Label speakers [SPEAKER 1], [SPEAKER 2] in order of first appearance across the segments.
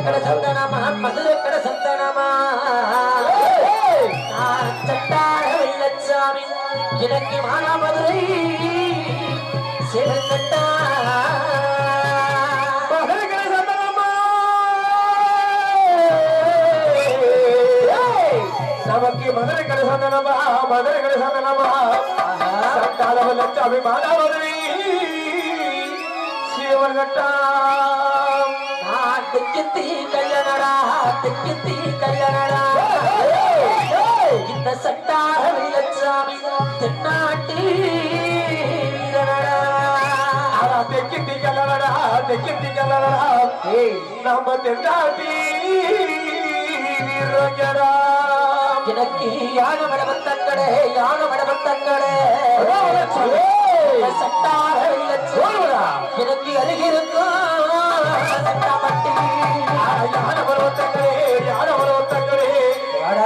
[SPEAKER 1] கட சந்தனமா மதுரை கட சந்தனமா நான் சட்டார வெள்ளச்சாமி எனக்கு மானா மதுரை சிவகட்டா
[SPEAKER 2] மதுரைக்கடை சந்தனம்மா. நமக்கு மதுரை கடை சந்தனமா மதுரை கடை சந்தனமா சட்டாளவ லட்சாமி மாலாவதி சிவன் கட்டாம்
[SPEAKER 1] நான் திக்கி கல்யாணடா திக்கி கல்யாணடா இந்த சட்டார வெள்ளச்சாமி தென்னாட்டு வீரனடா
[SPEAKER 2] ஆனா தெக்கி திங்களடா தெக்கி திங்களடா நம்ம தென்னாட்டி வீரங்கடா
[SPEAKER 1] எனக்கு யான மடபத்தக்கடே யான மடபத்தக்கடே சட்டார வெள்ளச்சாமி எனக்கு அருகிருக்கும் சட்டாமட்டி
[SPEAKER 2] யார பருவத்தங்களே யார பருவத்தங்களே
[SPEAKER 1] வாடா.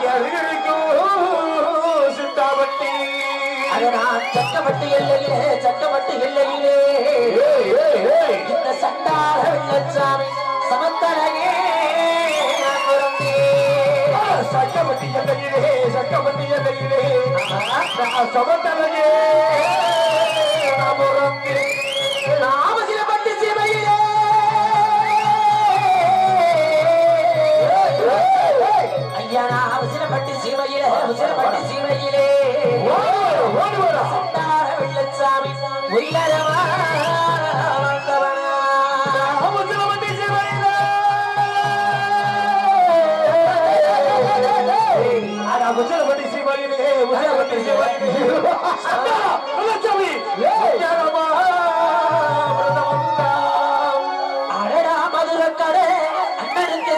[SPEAKER 2] சித்தாபட்டி
[SPEAKER 1] அது நான் சட்டமட்டு எல்லையிலே சட்டமட்டு எல்லையிலே இந்த சண்டார வெள்ளச்சாமி சமத்தலையே நான் பிறந்தேன்.
[SPEAKER 2] சட்டப்பட்டி எல்லையிலே சட்டப்பட்டி எல்லையிலே நான் சமத்தலையே
[SPEAKER 1] நாமசிலப்பட்டு சீமையிலே ஐயா நாமசிலப்பட்டு சீமையிலே உசிலப்பட்டு சீமையிலே சண்டார வெள்ளச்சாமி உயிரவா வந்தவனா
[SPEAKER 2] முசலப்பட்டி சிவாயிலே முசலப்பட்டி சிவாயிலே
[SPEAKER 1] அடடா மதுரக்கடை அண்ணனுக்கு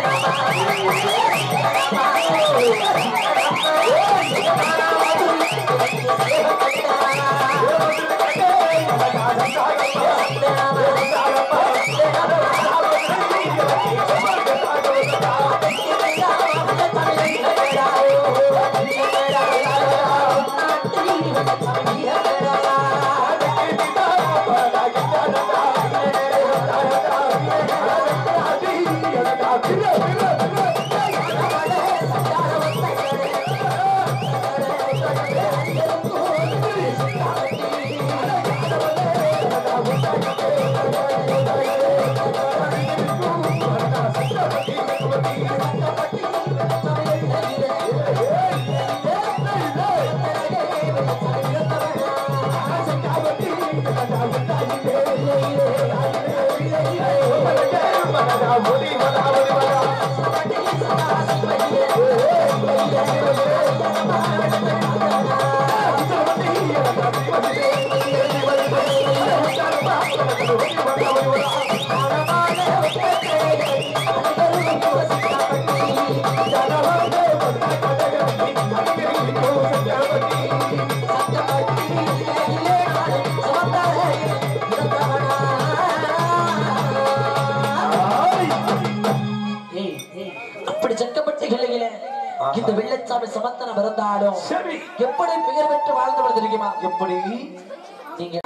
[SPEAKER 1] அப்படி செக்கப்பட்டு இல்லையில இந்த வெள்ளச்சாமி சமத்தன பிறந்தாலும்
[SPEAKER 2] சரி
[SPEAKER 1] எப்படி பெயர் பெற்று வாழ்ந்தவர் தெரியுமா
[SPEAKER 2] எப்படி
[SPEAKER 1] நீங்க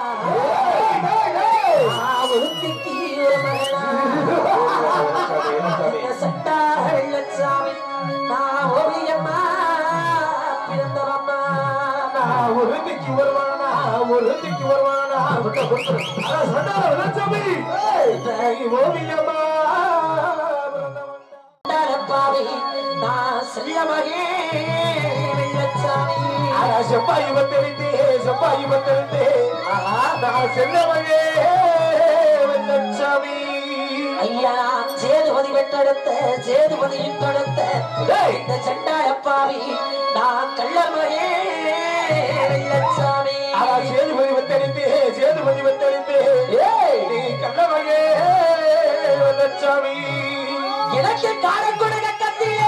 [SPEAKER 1] ஆ, ஒருத்திக்கு ஒரு மகனா. இந்த சட்டார வெள்ளச்சாமி நான் ஓவியம்மா பிறந்தவம்மா
[SPEAKER 2] நான் ஒருத்திக்கு வருவானா ஒருத்திக்கு வருவானா விட்ட கொடுத்து அதான் சொன்னார விளச்சமி ஓவியமா
[SPEAKER 1] பாவி நான் செல்லமகே வெள்ளச்சாமி
[SPEAKER 2] செவ்வாய் வந்தெழுந்தே செவ்வாய் வந்தெழுந்தே நான் செல்லவனே வெள்ளச்சாமி
[SPEAKER 1] ஐயா சேதுபதி வெட்டெடுத்த சேதுபதியின் தடுத்த இந்த செண்டாயப்பாவி நான் கள்ளமகே வெள்ளச்சாமி
[SPEAKER 2] சேதுபதி வந்தெழுந்தே சேதுபதி வந்தெழுந்தே நீ கண்ணவனே வெள்ளச்சாமி
[SPEAKER 1] எனக்கு காரம் கொடுக்க கத்தியே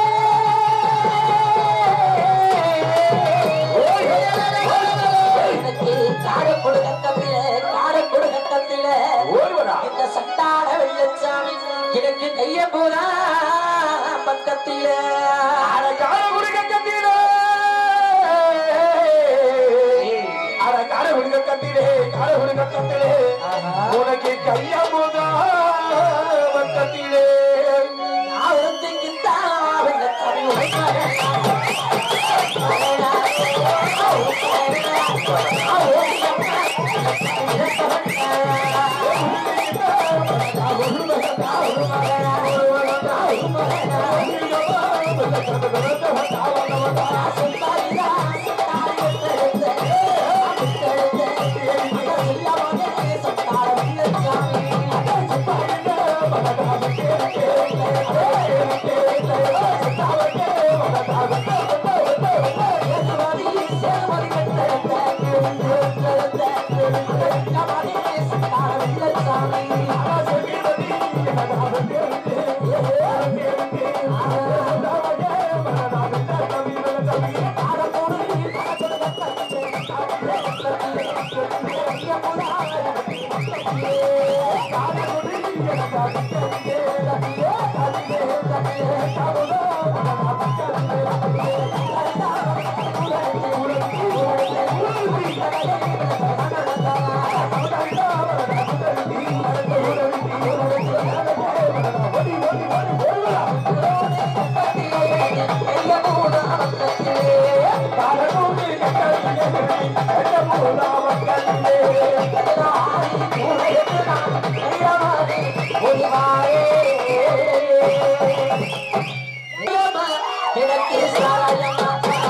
[SPEAKER 1] எனக்கு காரம் கொடுக்க கத்தில காரம் கொடுக்க கத்தில
[SPEAKER 2] ஓடுவடா
[SPEAKER 1] இந்த சட்டாட வெள்ளச்சாமி எனக்கு கைய போதா பக்கத்தில
[SPEAKER 2] அட கார குடிக்க கத்திரே அட கார குடிக்க கத்திரே கார குடிக்க கத்திரே உனக்கு கையா போதா கத்திரே
[SPEAKER 1] எனக்கு சாராயமா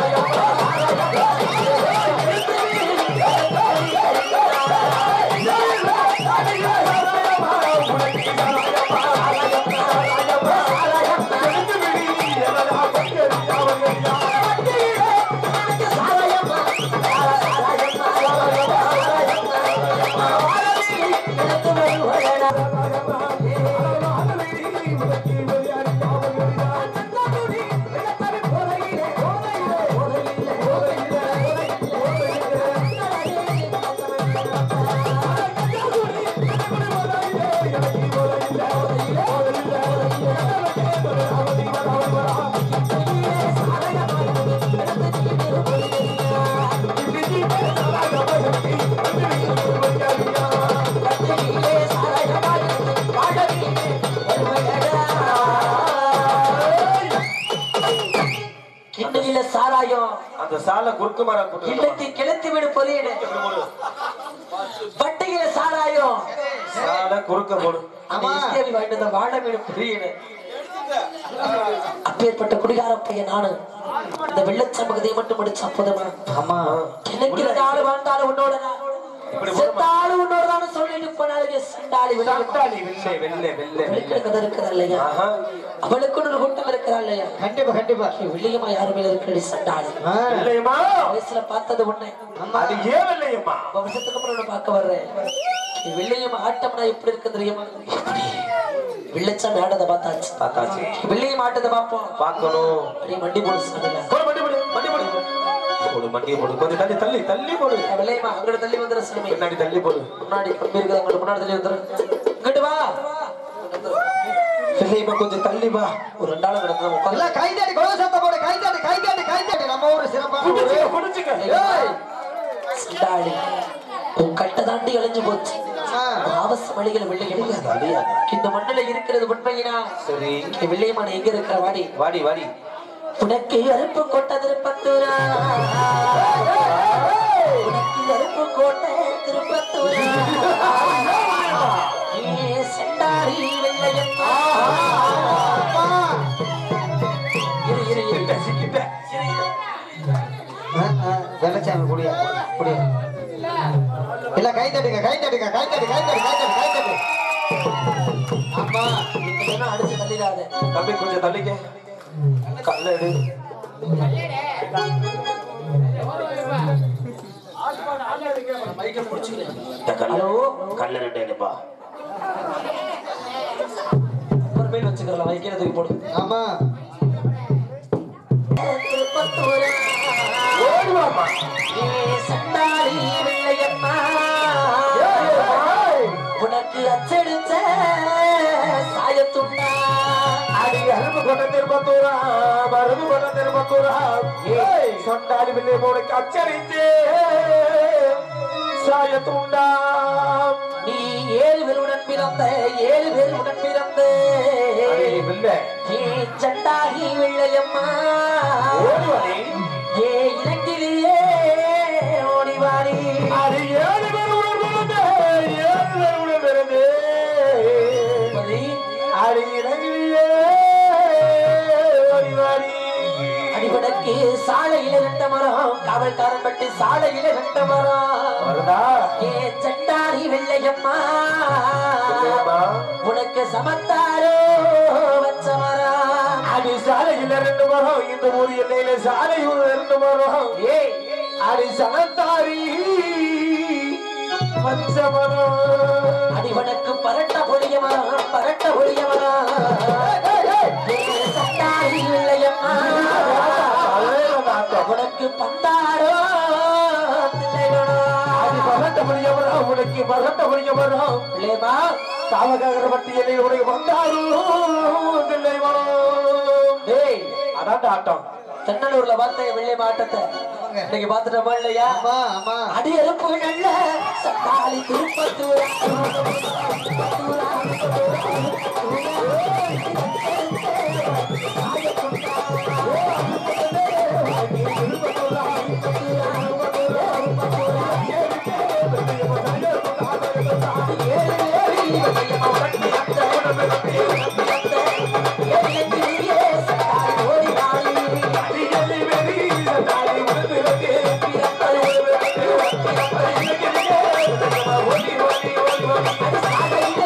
[SPEAKER 1] கிண்ணவில சாராயம்
[SPEAKER 2] அந்த சாலை குறுக்கு மரம் போட்டு
[SPEAKER 1] இல்லத்தை கிளத்தி விடு பொறியடு பட்டையில சாராயம்
[SPEAKER 2] சாலை குறுக்க போடு
[SPEAKER 1] அந்த இஸ்தியாவி வாங்கிட்டு வந்த வாழ வீடு பொறியடு அப்பேற்பட்ட குடிகார பையன் நானு இந்த வெள்ளச்சமகதை மட்டும் படிச்ச அப்போதமா
[SPEAKER 2] ஆமா
[SPEAKER 1] எனக்கு நாலு வாழ்ந்தாலும் உன்னோட நான். செத்தாலும் உன்னோட தான் சொல்லிட்டு போனாலுங்க சண்டாளி விளையாட்டு
[SPEAKER 2] சட்டாளி வெள்ளை வெள்ளை வெள்ளை வெள்ளை
[SPEAKER 1] கதை இருக்கிறா இல்லையா
[SPEAKER 2] ஆஹா
[SPEAKER 1] அவளுக்கு ஒரு கூட்டம் இருக்கிறா இல்லையா
[SPEAKER 3] கண்டிப்பா கண்டிப்பா
[SPEAKER 1] வெள்ளியம்மா யாருமே இருக்கிற சண்டாளி
[SPEAKER 3] ஆ,
[SPEAKER 2] வெள்ளையம்மா
[SPEAKER 1] வயசுல பார்த்தது ஒண்ணு
[SPEAKER 2] அது ஏன் வெள்ளையம்மா
[SPEAKER 1] வருஷத்துக்கு அப்புறம் உன்னை பார்க்க வர்றேன் நீ வெள்ளியம்மா ஆட்டம்னா எப்படி இருக்கு தெரியுமா எப்படி வெள்ளச்சாமி ஆட்டத்தை பார்த்தாச்சு
[SPEAKER 2] பார்த்தாச்சு
[SPEAKER 1] வெள்ளியம் ஆட்டத்தை பார்ப்போம்
[SPEAKER 2] பார்க்கணும்
[SPEAKER 1] அப்படியே மண்டி போடு சாமில
[SPEAKER 2] போடு மண்டி போடு மண்டி போடு போடு மண்டியை போடு கொஞ்சம் தள்ளி தள்ளி தள்ளி போடு
[SPEAKER 1] வெள்ளையம்மா அங்கிட்ட தள்ளி வந்துரு சாமி
[SPEAKER 2] பின்னாடி தள்ளி போடு
[SPEAKER 1] முன்னாடி கம்பி இருக்குது அங்கிட்ட முன்னாடி தள்ளி வந்துரு இங்கிட்டு வா
[SPEAKER 2] வெள்ளையம்மா கொஞ்சம் தள்ளி வா
[SPEAKER 1] ஒரு ரெண்டாள் கிடந்து உட்காந்து
[SPEAKER 3] எல்லாம் கை தட்டி கொலை சத்தம் போடு கை தட்டி கை தட்டி கை தட்டி நம்ம ஊரு சிறப்பான ஊரு
[SPEAKER 2] குடிச்சுக்க குடிச்சுக்க
[SPEAKER 3] ஏய்,
[SPEAKER 1] சண்டாளி உன் கட்டை தாண்டி அழிஞ்சு போச்சு
[SPEAKER 3] ஆ,
[SPEAKER 1] ஆவச வழிகளை வெள்ளை கிடையாது இந்த மண்ணுல இருக்கிறது உண்மையினா
[SPEAKER 2] சரி
[SPEAKER 1] வெள்ளையமான எங்க இருக்கிற வாடி
[SPEAKER 2] வாடி வாடி
[SPEAKER 1] உனக்கு அருப்பு கோட்டை திருப்பத்தூரா உனக்கு அருப்பு கோட்டை திருப்பத்தூரா ஏ செண்டாரி வெள்ளையம்மா
[SPEAKER 3] அப்பா.
[SPEAKER 1] இரு இரு இரு
[SPEAKER 2] கிட்ட சிக்கிட்ட
[SPEAKER 3] ஆ, ஆ, வெள்ளச்சாமி குடியா குடியா இல்ல கை தட்டுங்க கை தட்டுங்க கை தட்டு கை தட்டு கை தட்டு கை தட்டு
[SPEAKER 1] ஆமா இந்த தினம் அடிச்சு தள்ளிடாத
[SPEAKER 2] தம்பி கொஞ்சம் தள்ளிக்க கல்ல எடு
[SPEAKER 1] ஹலோ
[SPEAKER 2] கல்ல ரெண்டு எடுப்பா
[SPEAKER 1] ஒரு மேல் வச்சுக்கலாம் வைக்கிற தூக்கி போடு
[SPEAKER 3] ஆமா
[SPEAKER 1] திருப்பத்தூரா
[SPEAKER 2] ஓடுவாமா
[SPEAKER 1] ஏ செண்டாரி வெள்ளையம்மா உனக்கு அச்சடிச்ச சாயத்துண்டா
[SPEAKER 2] அடி அரும்பு கொண்ட திருப்பத்தூரா மருது கொண்ட திருப்பத்தூரா ஏய் சொண்டாடி பிள்ளை போனுக்கு அச்சரித்தே சாயத்துண்டா
[SPEAKER 1] நீ ஏழு பேருடன் பிறந்த ஏழு பேருடன் பிறந்த
[SPEAKER 2] அடி பிள்ளை
[SPEAKER 1] ஏ சண்டாகி வெள்ளையம்மா
[SPEAKER 2] ஓடுவாடி
[SPEAKER 1] ஏ இலக்கிலேயே ஓடிவாரி
[SPEAKER 2] அடி ஏழு பேர் உடன் பிறந்து ஏழு பேர் உடன் பிறந்து அடி இறங்கியே ஓடிவாடி
[SPEAKER 1] அடிபடக்கு சாலையில ரெண்ட மரம் காவல்காரன் பட்டி சாலையில ரெண்ட மரம்
[SPEAKER 2] வருதா
[SPEAKER 1] ஏ சண்டாரி வெள்ளையம்மா
[SPEAKER 2] பிள்ளையம்மா
[SPEAKER 1] உனக்கு சமத்தாரோ வச்ச மரம்
[SPEAKER 2] அடி சாலையில் ரெண்டு மரம் இந்த ஊர் எல்லையில சாலையில் ரெண்டு மரம்
[SPEAKER 1] ஏய்
[SPEAKER 2] அடி சனத்தாரி பச்ச மரம்
[SPEAKER 1] அடிவனுக்கு பரட்ட பொழிய மரம் பரட்ட பொழிய மரம் ஏ சண்டாரி வெள்ளையம்மா உனக்கு பந்தாரோ தில்லைவனோ
[SPEAKER 2] அடி பகட்ட புரிய மரம் உனக்கு பகட்ட புரிய மரம்
[SPEAKER 1] பிள்ளையம்மா
[SPEAKER 2] காவகாகர பட்டியலில் உடைய வந்தாரும் தில்லை வரும்
[SPEAKER 1] டேய்
[SPEAKER 2] அதான்டா ஆட்டம்
[SPEAKER 1] தென்னலூர்ல பார்த்த வெள்ளை மாட்டத்தை இன்னைக்கு பாத்துட்டோமா இல்லையா
[SPEAKER 3] ஆமா ஆமா
[SPEAKER 1] அடி எறுப்பு நல்ல சத்தாலி திருப்பத்தூர்
[SPEAKER 2] அடியலி வெறி சதாரி உடுத்திருக்கு. ஓடி ஓடி ஓடி ஓடி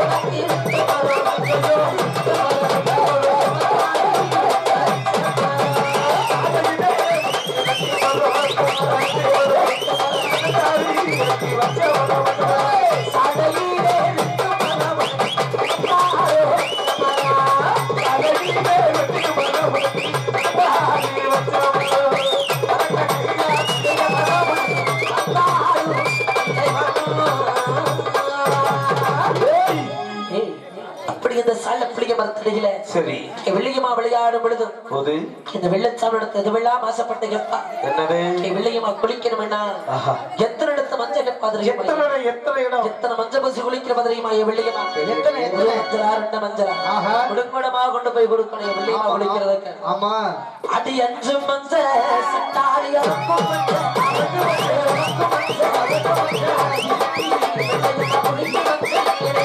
[SPEAKER 1] ஏய், அப்படி இந்த சால பிள்ளைங்க மரத்தடியில
[SPEAKER 2] சரி
[SPEAKER 1] வெள்ளியம்மா விளையாடும் பொழுது
[SPEAKER 2] போது
[SPEAKER 1] இந்த வெள்ளச்சாமி எடுத்து இது வெள்ளா மாசப்பட்ட கெப்பா
[SPEAKER 2] என்னது
[SPEAKER 1] வெள்ளியம்மா குளிக்கணும்னா
[SPEAKER 2] ஆஹா.
[SPEAKER 1] எத்தனை இடத்து மஞ்சள் கெப்பா தெரியுமா
[SPEAKER 2] எத்தனை எத்தனை இடம்
[SPEAKER 1] எத்தனை மஞ்சள் பசி குளிக்கிற தெரியுமா என் வெள்ளியம்மா
[SPEAKER 3] எத்தனை, எத்தனை?
[SPEAKER 1] ஒரு மஞ்சளா ரெண்டு மஞ்சளா
[SPEAKER 3] ஆஹா.
[SPEAKER 1] குடும்பமா கொண்டு போய் கொடுக்கணும் என் வெள்ளியம்மா குளிக்கிறதுக்கு
[SPEAKER 3] ஆமா
[SPEAKER 1] அடி அஞ்சு மஞ்ச சட்டாளி அறுக்கும் மஞ்ச அழகு மஞ்ச, அழகு மஞ்ச, அழகு மஞ்ச. வெள்ளியம்மா குளிக்க மஞ்ச,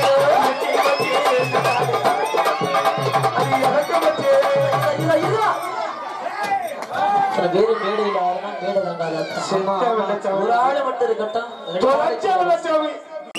[SPEAKER 2] அது எனக்கு வச்சு
[SPEAKER 1] இதுவா, இதுவா. சில பேரு மேடையில ஆடுனா மேடை தங்காத அர்த்தம்.
[SPEAKER 2] செத்த வெள்ளச்சாமி.
[SPEAKER 1] ஒரு ஆளு மட்டும் இருக்கட்டும் ரெண்டு ஆளு
[SPEAKER 2] தொலைச்ச வெள்ளச்சாமி.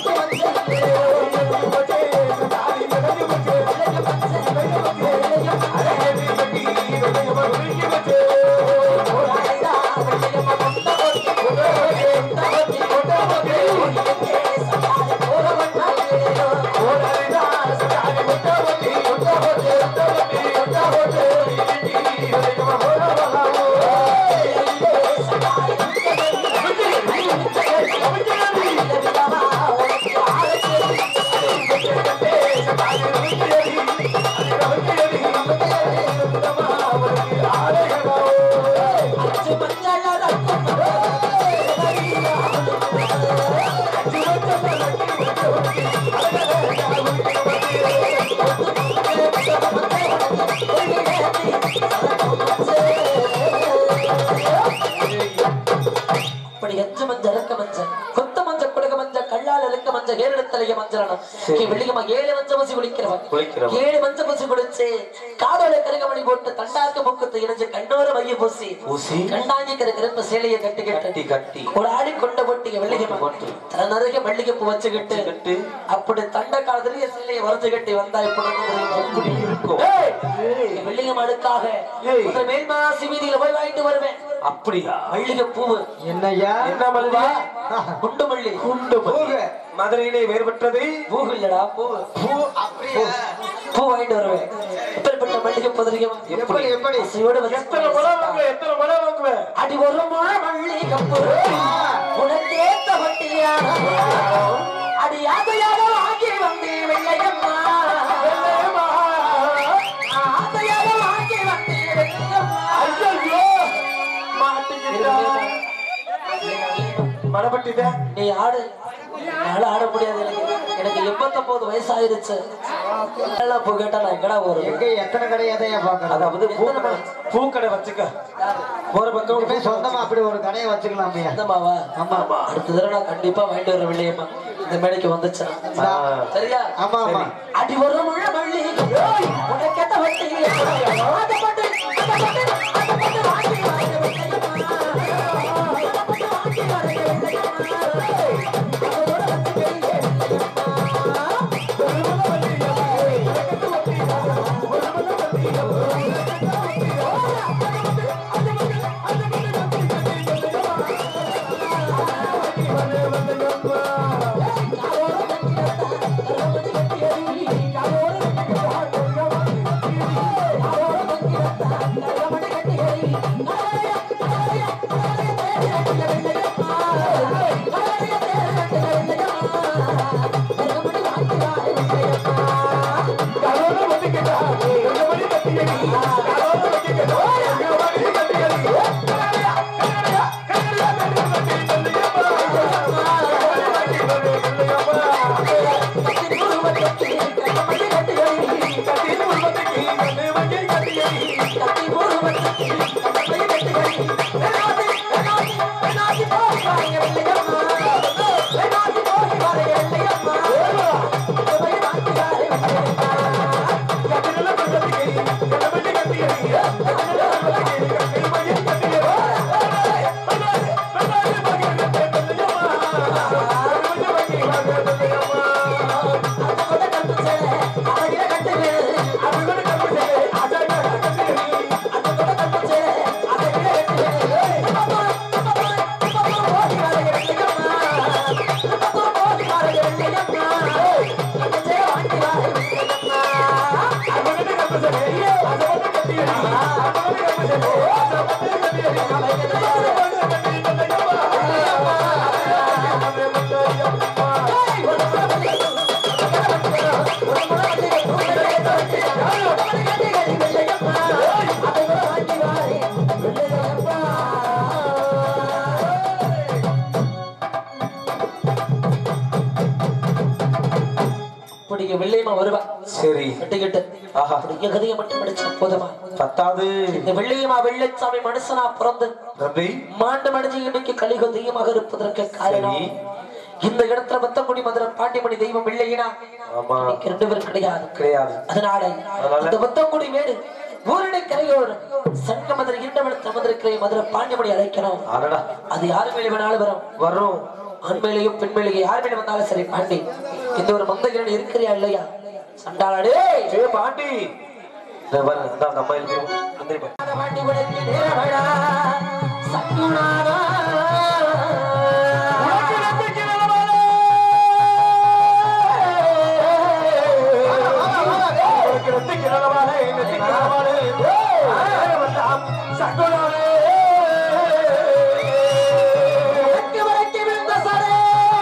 [SPEAKER 1] இப்படி எஞ்சு மஞ்ச இறக்க மஞ்சள் கொத்த மஞ்ச குடுக்க மஞ்ச கல்லால் இறக்க மஞ்ச ஏழெடுத்தலைய மஞ்சளனம் வெள்ளிகமா ஏழு மஞ்ச பசி குளிக்கிறவன்
[SPEAKER 2] குளிக்கிறவன்.
[SPEAKER 1] ஏழு மஞ்ச பசி குளிச்சு காதோல கருகமணி போட்டு தண்டாக்க முக்கத்து இணைஞ்சு கண்ணோர மைய பூசி
[SPEAKER 2] பூசி.
[SPEAKER 1] கண்டாங்கி கருப்பு சேலையை கட்டி
[SPEAKER 2] கட்டி கட்டி
[SPEAKER 1] ஒரு ஆடி கொண்ட பொட்டிய வெள்ளிகமா
[SPEAKER 2] போட்டு.
[SPEAKER 1] தன் அருகே மல்லிகை பூ வச்சுக்கிட்டு
[SPEAKER 2] வச்சுக்கிட்டு.
[SPEAKER 1] அப்படி தண்ட காலத்திலேயே சேலையை வரைஞ்சு கட்டி வந்தா இப்படி
[SPEAKER 2] அப்படி இருக்கும்.
[SPEAKER 1] வெள்ளிகம் அடுக்காக
[SPEAKER 2] ஏய்.
[SPEAKER 1] முதல்ல மேல்மாசி வீதியில போய் வாங்கிட்டு வருவேன்
[SPEAKER 2] அப்படியா
[SPEAKER 1] மல்லிகை பூவு
[SPEAKER 3] என்னய்யா
[SPEAKER 2] என்ன மல்லிகை
[SPEAKER 1] குண்டு மல்லி
[SPEAKER 2] குண்டு மல்லி. மதுரையிலே வேறு பெற்றது
[SPEAKER 1] பூ இல்லடா பூ
[SPEAKER 3] பூ அப்படியா
[SPEAKER 1] பூ வாங்கிட்டு வருவேன் இப்படிப்பட்ட மல்லிகை பதறியும்
[SPEAKER 3] எப்படி எப்படி
[SPEAKER 1] பசியோடு வச்சு
[SPEAKER 2] எத்தனை மழை வாங்குவேன் எத்தனை மழை வாங்குவேன்
[SPEAKER 1] அடி ஒரு முழ மல்லிகை பூ உனக்கேத்த வட்டியான அடி யாதையாக வாங்கி வந்தே வெள்ளையம்மா ஆசையாக வாங்கி வந்தே வெள்ளையம்மா
[SPEAKER 2] ஐயோ மாட்டிக்கிட்டா மழை
[SPEAKER 1] நீ ஆடு என்னால ஆட முடியாது எனக்கு எனக்கு எண்பத்தொன்பது வயசாயிருச்சு எல்லாம் பூ கேட்டா நான் எங்கடா போறது
[SPEAKER 3] எங்க எத்தனை கடை எதையா பாக்குறது
[SPEAKER 2] அதாவது பூக்கடை பூக்கடை வச்சுக்க ஒரு பக்கம்
[SPEAKER 3] இனிமே சொந்தமா அப்படி ஒரு கடையை வச்சுக்கலாமே
[SPEAKER 1] அந்தமாவா
[SPEAKER 3] ஆமா ஆமா
[SPEAKER 1] அடுத்த தடவை நான் கண்டிப்பா வாங்கிட்டு வர வெள்ளையம்மா இந்த மேடைக்கு வந்துச்சா சரியா
[SPEAKER 3] ஆமா ஆமா
[SPEAKER 1] அடி ஒரு முழ மல்லி உனக்கெத்த வட்டி அதை போட்டு, அதை போட்டு, அதை போட்டு வாங்கி வாங்கி வெள்ளையம்மா. அதை போட்டு வாங்கி வாங்கி வெள்ளையம்மா. அதோட வச்சுக்கோங்க. இப்படிங்க வெள்ளையம்மா வருவா
[SPEAKER 2] சரி
[SPEAKER 1] கட்டிக்கிட்டு
[SPEAKER 2] ஆஹா.
[SPEAKER 1] அப்படிங்க கதையை மட்டும் படிச்சா போதுமா
[SPEAKER 2] பத்தாவது
[SPEAKER 1] இந்த வெள்ளையம்மா வெள்ளைச்சாமி மனுஷனா பிறந்து
[SPEAKER 2] நன்றி
[SPEAKER 1] மாண்டு மடிஞ்சு இன்னைக்கு கலிக தெய்வமாக இருப்பதற்கு காரணம்
[SPEAKER 2] சரி.
[SPEAKER 1] இந்த இடத்துல வத்தங்குடி மதுரை பாண்டிமணி தெய்வம் இல்லையினா
[SPEAKER 2] ஆமா
[SPEAKER 1] இன்னைக்கு ரெண்டு பேரும் கிடையாது
[SPEAKER 2] கிடையாது
[SPEAKER 1] அதனால
[SPEAKER 2] அதனால?
[SPEAKER 1] இந்த வத்தங்குடி மேடு ஊரணி கரையோடு சங்க மதுரை இரண்டவள் தமதிருக்கிற மதுரை பாண்டிமணி அழைக்கணும்
[SPEAKER 2] அடடா
[SPEAKER 1] அது யாரு மேலே வேணாலும் வரும்
[SPEAKER 2] வரும்
[SPEAKER 1] ஆண் மேலேயும் பெண் மேலேயும் யார் மேலே வந்தாலும் சரி பாண்டி இந்த ஒரு மந்தகிரன் இருக்கிறியா இல்லையா சண்டாளடே
[SPEAKER 2] ஏ பாண்டி இந்த பாரு இந்த அந்த அம்மா இருக்கு நன்றி பா.
[SPEAKER 1] பாண்டி உனக்கு நேரமடா சக்குனாரா
[SPEAKER 2] உனக்கு ரெண்டு கிழவாளே, நெத்தி கிழவாளே. ஆ, வந்தாம். சங்குலாளே.
[SPEAKER 1] உனக்கு வரைக்கு விழுந்த சரே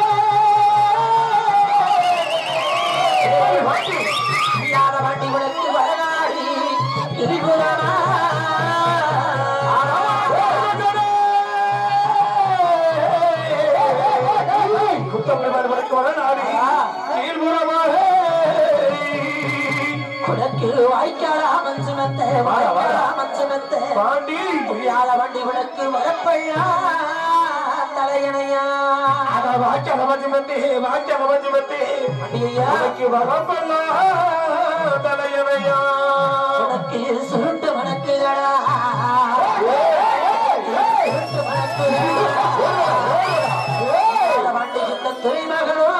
[SPEAKER 1] யார பாண்டி உனக்கு வரலாடி இருகுலமா
[SPEAKER 2] குத்தமிழ் வடக்கு வடநாடு கீழ்புறமாக
[SPEAKER 1] உனக்கு வாய்க்காலா மஞ்சமத்த வாய்க்காலா மஞ்சமத்த
[SPEAKER 2] பாண்டி
[SPEAKER 1] புள்ளியால வண்டி உனக்கு வரப்பையா தலையணையா
[SPEAKER 2] அத வாக்கிய மஞ்சுமத்தி வாக்கிய மஞ்சுமத்தி
[SPEAKER 1] அடியா
[SPEAKER 2] உனக்கு வரப்பல்ல தலையணையா
[SPEAKER 1] உனக்கு சுருட்டு வணக்குதடா சுருட்டு வணக்குதடா வண்டி இந்த துறைமகனும்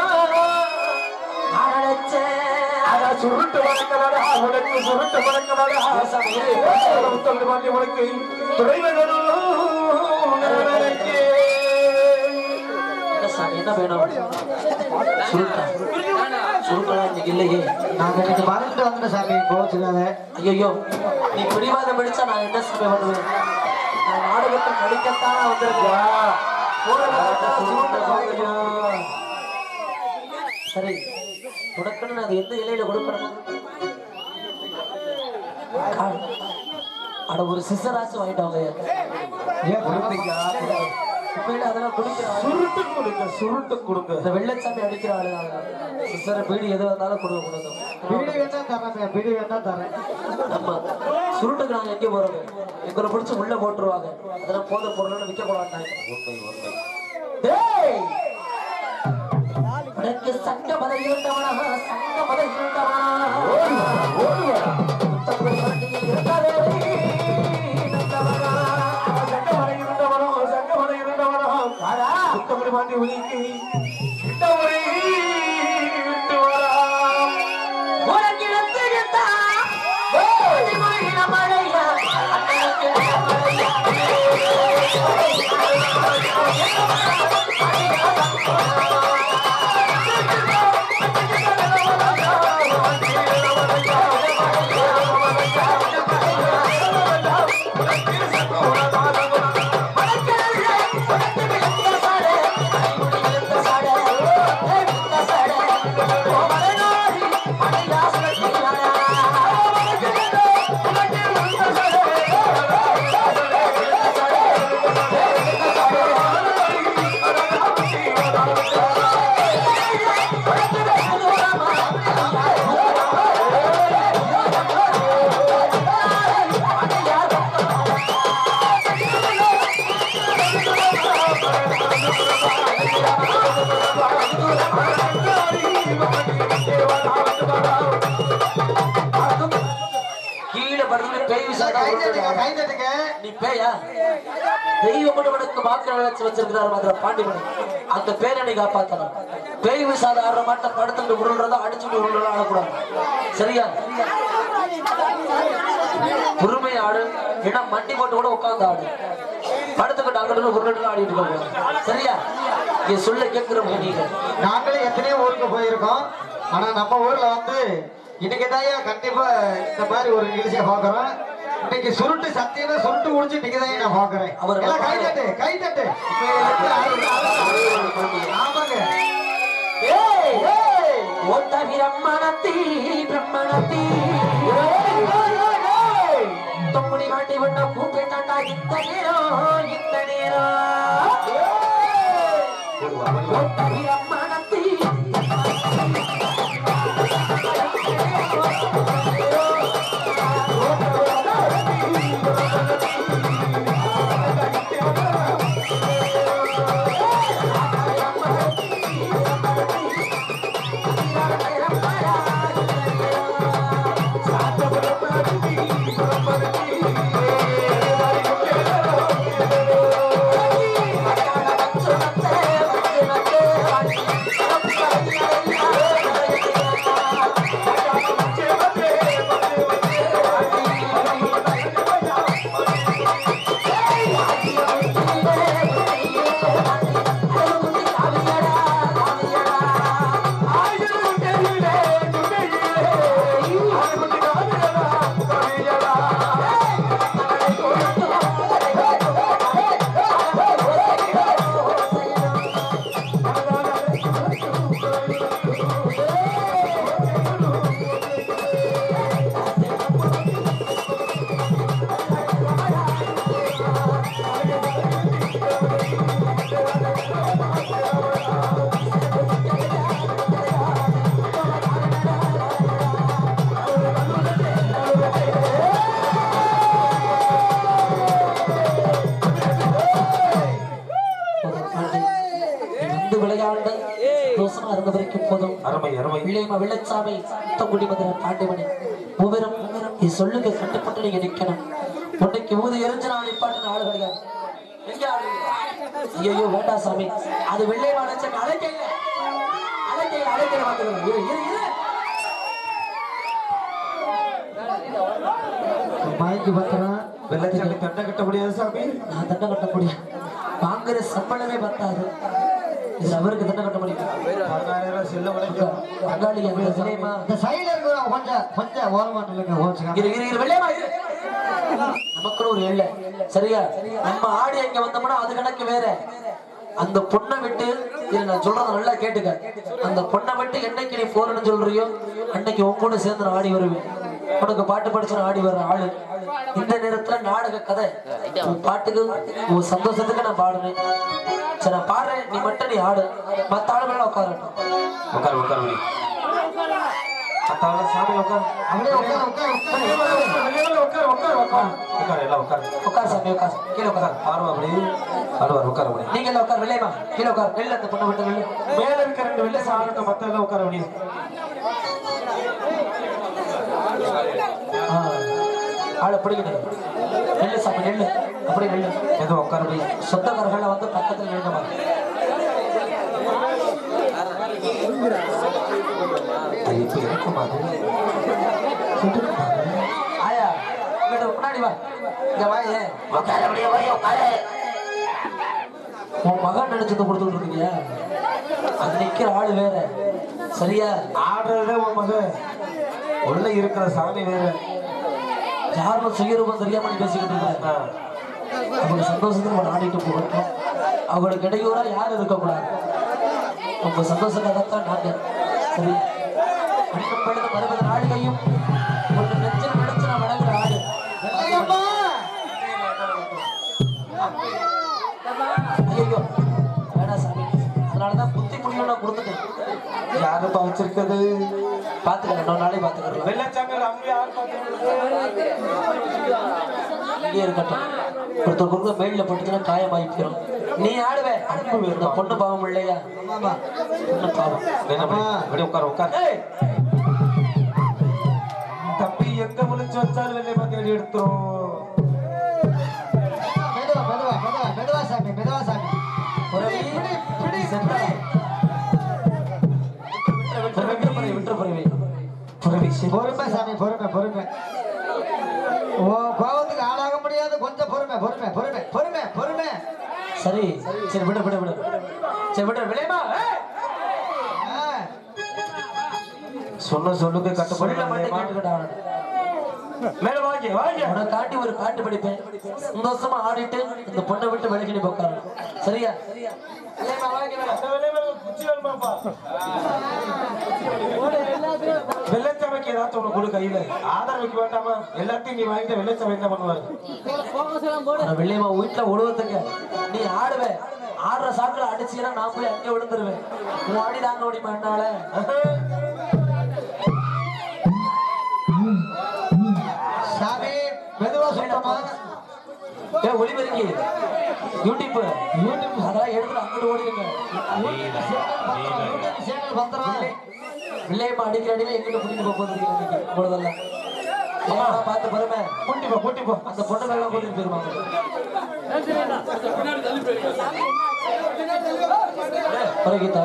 [SPEAKER 2] அத சுருட்டு வணக்கடா உனக்கு சுருட்டு வணக்கடா முத்தமிழ் பாண்டி உனக்கு துறைவனும்
[SPEAKER 1] என்ன வேணும் சுருட்டா சுருட்டா இன்னைக்கு இல்லையே
[SPEAKER 3] நாங்க இன்னைக்கு மறந்துட்டு வந்துட்டோம் சாமி கோச்சுக்காத
[SPEAKER 1] ஐயோ நீ பிடிவாதம் பிடிச்சா நான் என்ன சாமி பண்ணுவேன் நான் நாடகத்தில் நடிக்கத்தானே வந்திருக்கேன் ஊடகத்தில் சுருட்டை பார்க்கணும். சரி உனக்குன்னு நான் அது எந்த இலையில கொடுக்கணும் கால். அட ஒரு சிசராச்சும் வாங்கிட்டு வாங்க
[SPEAKER 3] ஏன் கொடுத்தீங்க
[SPEAKER 1] உண்மையில அதெல்லாம் குடிக்கிறாங்க
[SPEAKER 2] சுருட்டு கொடுங்க சுருட்டு கொடுங்க
[SPEAKER 1] இந்த வெள்ளச்சாமி அடிக்கிற ஆளு சிசரை பீடி எது வந்தாலும் கொடுக்க கொடுக்கும்
[SPEAKER 3] பிடி வேணா தரேன் பிடி வேணா தரேன்
[SPEAKER 1] நம்ம சுருட்டுக்கு நாங்க எங்க போறது எங்களை பிடிச்சு உள்ள போட்டுருவாங்க அதெல்லாம் போத பொருள்னு விற்க கூடாது
[SPEAKER 2] உண்மை உண்மை
[SPEAKER 1] டேய் உனக்கு சங்க மதம் இருந்தவனா சங்க மதம் இருந்தவனா புத்தகம் பாண்டியில் இருந்தவே நல்லவனா.
[SPEAKER 2] சங்கமலை இருந்தவனோ சங்கமலை இருந்தவனோ
[SPEAKER 1] வாடா.
[SPEAKER 2] முத்தமிழ் பாண்டி உனக்கு இந்த முறை விட்டு வரா
[SPEAKER 1] உனக்கு எடுத்துக்கிட்டா, ஓடி மொழியின மழையா, அன்னைக்கு மழையா. கீழே படுத்து பேய்
[SPEAKER 3] கை தட்டுங்க
[SPEAKER 1] விசாரணை
[SPEAKER 3] கை தட்டுங்க
[SPEAKER 1] நீ பேயா தெய்வம் மட்டும் உனக்கு வாக்கு வச்சு வச்சிருக்கிறாரு மதுரை பாண்டிமணி அந்த பேரை நீ காப்பாத்தணும் பேய் விசாத ஆடுற மாட்ட படுத்துட்டு உருள்றதா அடிச்சுட்டு உருள்றதா ஆடக்கூடாது சரியா பொறுமை ஆடு ஏன்னா மண்டி போட்டு கூட உட்கார்ந்து ஆடு படுத்துக்கிட்டு அங்கிட்டு உருண்டு ஆடிட்டு இருக்க கூடாது சரியா இங்க சொல்ல கேட்கிற நீங்க
[SPEAKER 3] நாங்களே எத்தனையோ ஊருக்கு போயிருக்கோம் ஆனா நம்ம ஊர்ல வந்து இன்னைக்கு தான் கண்டிப்பா இந்த மாதிரி ஒரு நிகழ்ச்சியை பாக்குறோம் இன்னைக்கு சுருட்டு சத்தியமா சுருட்டு முடிச்சு இன்னைக்கு தான் நான் பாக்குறேன்
[SPEAKER 1] அவர்
[SPEAKER 3] எல்லாம் கை தட்டு கை தட்டு ஆமாங்க
[SPEAKER 1] ஏய் ஏய் ஓட்ட பிரம்மணத்தி பிரம்மணத்தி தொம்முடி மாட்டி விட்ட கூப்பிட்டாண்டா இந்த நேரம் இந்த நேரம் ஓட்ட பிரம்மணத்தி இந்த விளையாண்டு தோசமா இருந்த வரைக்கும் போதும்
[SPEAKER 2] அருமை அருமை
[SPEAKER 1] விளையம வெள்ளச்சாமி முத்தங்குடி மதுரை பாண்டிமணி மூவரும் நீ சொல்லுங்க கட்டுப்பட்டு நீங்க நிக்கணும் உன்னைக்கு ஊது எரிஞ்சு நான் நிப்பாட்டு ஆளு கிடையாது எங்க ஆடுறீங்க? ஐயோ வேண்டாம் சாமி அது வெள்ளை வாழச்சாமி அழைக்கல அழைக்கல அழைக்கல பார்த்துக்கணும் இரு இரு இரு
[SPEAKER 3] மயங்கி பத்திரம்
[SPEAKER 2] வெள்ளச்சாமி தண்டை கட்ட முடியாது சாமி
[SPEAKER 1] நான் தண்டை கட்ட முடியும் வாங்குற சம்பளமே பத்தாது இதுல அவருக்கு தண்டை கட்ட முடியும்
[SPEAKER 2] பதினாயிரம் செல்ல உடைக்கும்
[SPEAKER 1] பங்காளி அந்த சிலைமா
[SPEAKER 3] இந்த சைடுல இருக்கிறவங்க கொஞ்சம் கொஞ்சம் ஓரமா நில்லுங்க ஓச்சுக்காங்க
[SPEAKER 1] இரு இரு இரு வெள்ளையமா இரு நமக்குன்னு ஒரு எல்லை சரியா நம்ம ஆடி அங்க வந்தோம்னா அது கணக்கு வேற அந்த பொண்ணை விட்டு இரு நான் சொல்றத நல்லா கேட்டுக்க அந்த பொண்ணை விட்டு என்னைக்கு நீ போறேன்னு சொல்றியோ அன்னைக்கு உன் கூட சேர்ந்து நான் ஆடி வருவேன் உனக்கு பாட்டு படிச்சு நான் ஆடி வர்ற ஆளு இந்த நேரத்துல நாடக கதை உன் பாட்டுக்கு உன் சந்தோஷத்துக்கு நான் பாடுவேன் சரி நான் பாடுறேன் நீ மட்டும் நீ ஆடு மத்த ஆளுகள் உட்காரட்டும்
[SPEAKER 2] உட்கார் உட்கார் மணி அத்தாவல சாமி உட்கார்
[SPEAKER 3] அப்படியே உட்காரு உட்காரு உட்காரு
[SPEAKER 2] உட்கார் உட்கார் உட்கார் உட்கார் எல்லாம் உட்கார்
[SPEAKER 1] உட்கார் சாமி உட்கார் கீழே உட்கார்
[SPEAKER 2] ஆடுவா அப்படி ஆடுவார் உட்கார் அப்படி
[SPEAKER 1] நீங்க எல்லாம் உட்கார் வெள்ளையமா கீழே உட்கார் வெளில அந்த பொண்ணை விட்டு வெளில
[SPEAKER 2] மேல இருக்க ரெண்டு வெள்ளை சாப்பிட்டு மத்த எல்லாம் உட்கார அப்படி
[SPEAKER 1] ஆ. ஆளை பிடிக்கணும் நெல்லு சாமி நெல்லு அப்படி நெல்லு
[SPEAKER 2] ஏதோ உட்கார அப்படி
[SPEAKER 1] சொந்தக்காரர்கள் வந்து பக்கத்துல நின்னுமா
[SPEAKER 2] அது இப்ப இருக்குமா அது
[SPEAKER 1] ஆயா இங்கிட்ட முன்னாடி வா இங்க வா ஏன் உட்கார அப்படியே வா உட்கார உன் மகன் நினைச்சது கொடுத்துட்டு இருக்கீங்க அது நிக்கிற ஆளு வேற சரியா
[SPEAKER 2] ஆடுறதே உன் மகன் உள்ள இருக்கிற சாமி வேற
[SPEAKER 1] யாரும் சுயரூபம் தெரியாம நீ பேசிக்கிட்டு இருக்க
[SPEAKER 2] ஆ.
[SPEAKER 1] அவங்க சந்தோஷத்துக்கு நம்ம ஆடிட்டு போகட்டும் அவங்களுக்கு இடையூறா யாரும் இருக்கக்கூடாது உங்க சந்தோஷக்காகத்தான் நாங்க சரி அண்ணன் பழுது மறுபது நாளிகையும் ஒன்று நெஞ்சில் நினைச்சு நான் வணங்குற ஆடு
[SPEAKER 3] வெள்ளையம்மா
[SPEAKER 1] ஐயோ வேணாம் சாமி அதனாலதான் புத்தி முடியும் நான் கொடுத்துட்டேன்
[SPEAKER 2] யாருப்பா வச்சிருக்கிறது
[SPEAKER 1] பாத்துக்கிறேன் இன்னொரு நாளைக்கு பாத்துக்கிறேன்
[SPEAKER 2] வெள்ளச்சாமி அங்க யார் பார்த்து
[SPEAKER 1] இங்கே இருக்கட்டும் ஒருத்தர் குறுக்க மேல போட்டுச்சுன்னா காயமாகி போயிடும் நீ ஆடுவே அன்பு வேணும். இந்த பொண்ணு பாவம் இல்லையா
[SPEAKER 3] ஆமா
[SPEAKER 1] பொண்ணு பாவம்
[SPEAKER 2] என்ன பண்ணி அப்படியே உட்கார் உட்கார்
[SPEAKER 1] ஏய்
[SPEAKER 2] தம்பி எங்க முழிச்சு வச்சாலும் வெள்ளை பாத்தி எடுத்துரும்
[SPEAKER 3] மெதுவா மெதுவா மெதுவா மெதுவா சாமி மெதுவா சாமி
[SPEAKER 1] ஒரு
[SPEAKER 3] பிடி, பிடி, பிடி,
[SPEAKER 1] சென்றா.
[SPEAKER 3] பிடி. பொறுமை சாமி பொறுமை பொறுமை ஓ கோபத்துக்கு ஆளாக முடியாது கொஞ்சம் பொறுமை பொறுமை பொறுமை பொறுமை பொறுமை
[SPEAKER 1] சரி சரி விடு விடு விடு சரி விடு விளையமா
[SPEAKER 3] ஆ,
[SPEAKER 2] சொன்ன சொல்லுக்கு
[SPEAKER 1] சொல்ல மட்டும்
[SPEAKER 2] கட்டுப்படி
[SPEAKER 1] கேட்டுக்கிட்டா
[SPEAKER 2] மேல வாங்க வாங்க
[SPEAKER 1] உன காட்டி ஒரு பாட்டு படிப்பேன் சந்தோஷமா ஆடிட்டு இந்த பொண்ணை விட்டு விலகிட்டு உட்காரணும் சரியா விளையமா, வாங்க, விளையாடு.
[SPEAKER 2] வெள்ளச்சமைக்கு ஏதாச்சும் ஒண்ணு கொடு கையில ஆதரவுக்கு வேண்டாமா எல்லாத்தையும் நீ வாங்கிட்ட வெள்ளச்சமை என்ன பண்ணுவாரு
[SPEAKER 1] ஆனா வெள்ளையம்மா வீட்டுல உழுவத்துக்கு நீ ஆடுவ ஆடுற சாக்குல அடிச்சீங்கன்னா நான் போய் அங்கே விழுந்துருவேன் உன் ஆடி தாங்க முடியுமா என்னால
[SPEAKER 3] சாமி மெதுவா சொல்லணுமா
[SPEAKER 1] ஏ ஒளிபெருக்கி யூடியூப் யூடியூப் அதெல்லாம் எடுத்துட்டு அங்கிட்டு ஓடிடுங்க
[SPEAKER 3] சேனல் பத்திரம்
[SPEAKER 1] வெள்ளையம்மா அடிக்கிற அடியில எங்கிட்ட பிடிக்க போகுது இவ்வளவுதல்ல பார்த்து பாருமே
[SPEAKER 2] கூட்டி போ கூட்டி போ
[SPEAKER 1] அந்த பொண்ணு எல்லாம் கூட்டிட்டு போயிருவாங்க பரகிதா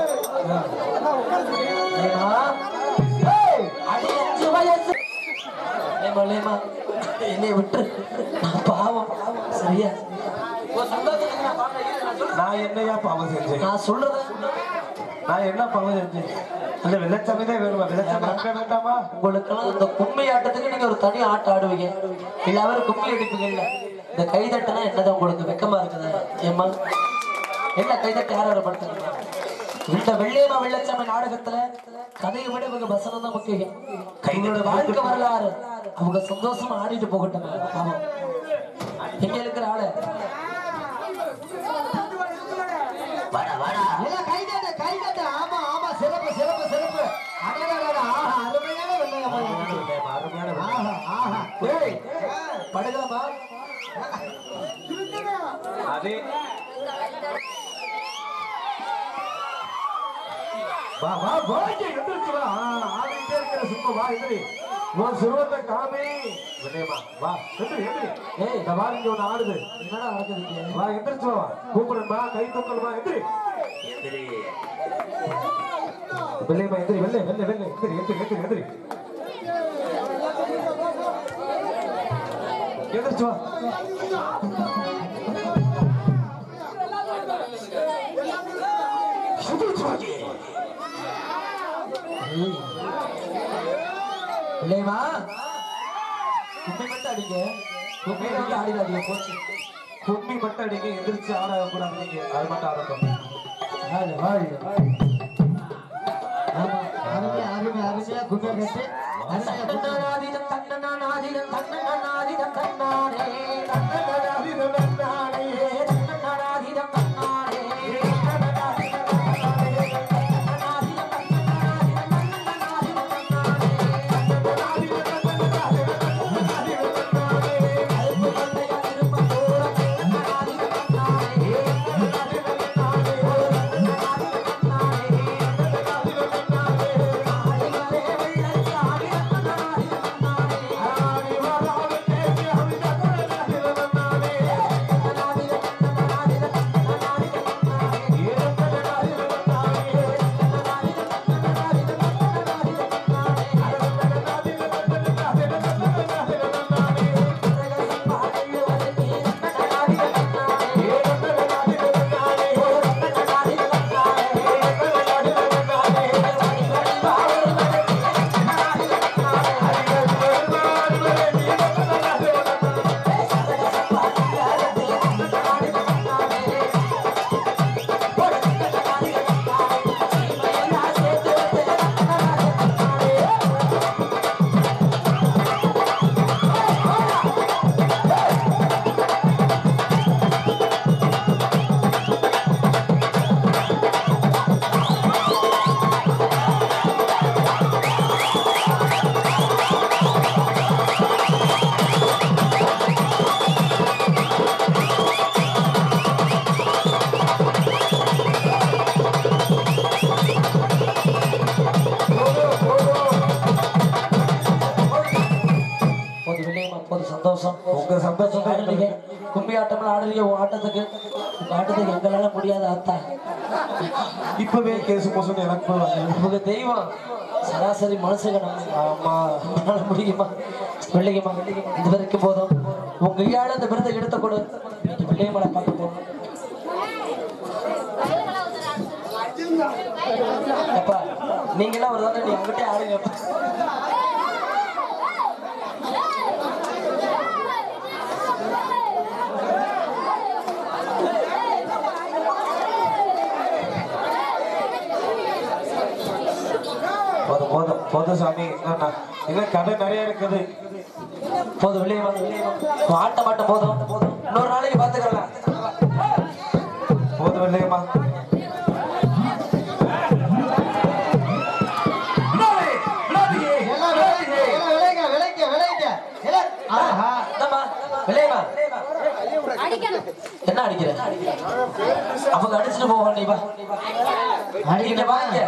[SPEAKER 1] அடி அஞ்சு வயசு லேமா லேமா என்னை விட்டு நான் பாவம் சரியா உன் சந்தோஷத்துக்கு நான் பாடுறேன். நான் சொல்றேன்.
[SPEAKER 2] நான் என்னையா பாவம் செஞ்சேன்
[SPEAKER 1] நான் சொல்றத
[SPEAKER 2] நான் என்ன பாவம் செஞ்சேன் அந்த வெள்ளச்சமை தான் வேணுமா வெள்ளச்சமை அனுப்ப வேண்டாமா
[SPEAKER 1] உங்களுக்கெல்லாம் இந்த கும்மி ஆட்டத்துக்கு நீங்க ஒரு தனி ஆட்டம் ஆடுவீங்க எல்லாரும் கும்மி அடிப்பீங்கல்ல இந்த கைதட்டனா என்னதான் உங்களுக்கு வெக்கமா இருக்குதா ஏம்மா என்ன கைதட்ட யார் யாரை படுத்துங்க இந்த வெள்ளையம்மா வெள்ளச்சாமி நாடகத்துல கதையை விட இவங்க வசனம் தான் முக்கியம் கைகளோட வாழ்க்கை வரலாறு அவங்க சந்தோஷமா ஆடிட்டு போகட்டும் ஆமாம் எங்க இருக்கிற ஆளு வாடா வாடா
[SPEAKER 3] இல்ல கைதட்டு கைதட்டு ஆமா ஆமா சிறப்பு சிறப்பு சிறப்பு அடடடடா, ஆஹா அருமையான வெள்ளையம்மா இருக்கு. ஆஹா ஆஹா
[SPEAKER 1] ஏய் படுகலாமா
[SPEAKER 2] அதே வா வா வாங்க எந்திரிச்சு வா ஆ, ஆடிட்டே இருக்கிற சும்மா வா எந்திரி உன் சுருவத்தை காமி வினயமா வா எந்திரி எந்திரி
[SPEAKER 1] ஏய்
[SPEAKER 2] இந்த வா இங்க ஒண்ணு ஆடுது
[SPEAKER 1] என்னடா நடக்குது
[SPEAKER 2] வா எந்திரிச்சு வா கூப்பிடுமா கை தூக்கலுமா எந்திரி வெள்ளையம்மா எந்திரி வெள்ளை வெள்ளை வெள்ளை எந்திரி எந்திரி எந்திரி எந்திரி எந்திரிச்சு வா எந்திரிச்சு வா
[SPEAKER 1] இல்லையம்மா கும்மி மட்டும் அடிங்க கும்மி மட்டும் ஆடிடாதீங்க போச்சு
[SPEAKER 2] கும்மி மட்டும் அடிங்க எந்திரிச்சு ஆட கூடாது நீங்க அது மட்டும் ஆடட்டும்
[SPEAKER 1] வாழ வாழ
[SPEAKER 3] ஆமா அருமை அருமை அருமையா குண்டை கட்டி அருமையா குண்டை
[SPEAKER 1] தன்னநாதிதம் தன்னநாதிதம் தன்னநாதிதம் தன்னானே தன்னநாதிதம் தன்னானே தன்னநாதிதம் தன்னானே போது வில்லையம்மா போது சந்தோஷம்
[SPEAKER 2] உங்க சந்தோஷம்
[SPEAKER 1] ஆடுறீங்க கும்பி ஆட்டம்லாம் ஆடுறீங்க உங்க ஆட்டத்துக்கு உங்க ஆட்டத்துக்கு எங்களால முடியாது அத்தா
[SPEAKER 2] இப்பவே கேசு மோசம் எனக்கு போவாங்க
[SPEAKER 1] உங்க தெய்வம் சராசரி மனுஷங்க நம்ம ஆமா என்னால முடியுமா வெள்ளிக்குமா இது வரைக்கும் போதும் உங்க கையால அந்த விருதை எடுத்த கொடு இன்னைக்கு வெள்ளியமலை பார்க்க போகும் அப்பா நீங்களாம் ஒரு தானே நீ அங்கிட்டே ஆடுங்க
[SPEAKER 2] போதும் போதும் போதும் சாமி என்னண்ணா இன்னும் கதை நிறைய இருக்குது
[SPEAKER 1] போதும் வெளியே வாங்க வெளியே வாங்க உன் ஆட்டம் ஆட்டம் போதும் போதும் இன்னொரு நாளைக்கு பார்த்துக்கலாம்
[SPEAKER 2] போதும் இல்லையம்மா
[SPEAKER 3] எல்லாம் விளையுங்க, எல்லாம் விளையுங்க, விளையுங்க, விளையுங்க. எல்லாம், ஆஹா.
[SPEAKER 1] என்னம்மா வெளியே வா என்ன அடிக்கிற அவங்க அடிச்சுட்டு போவா நீ வா அடிக்க வாங்க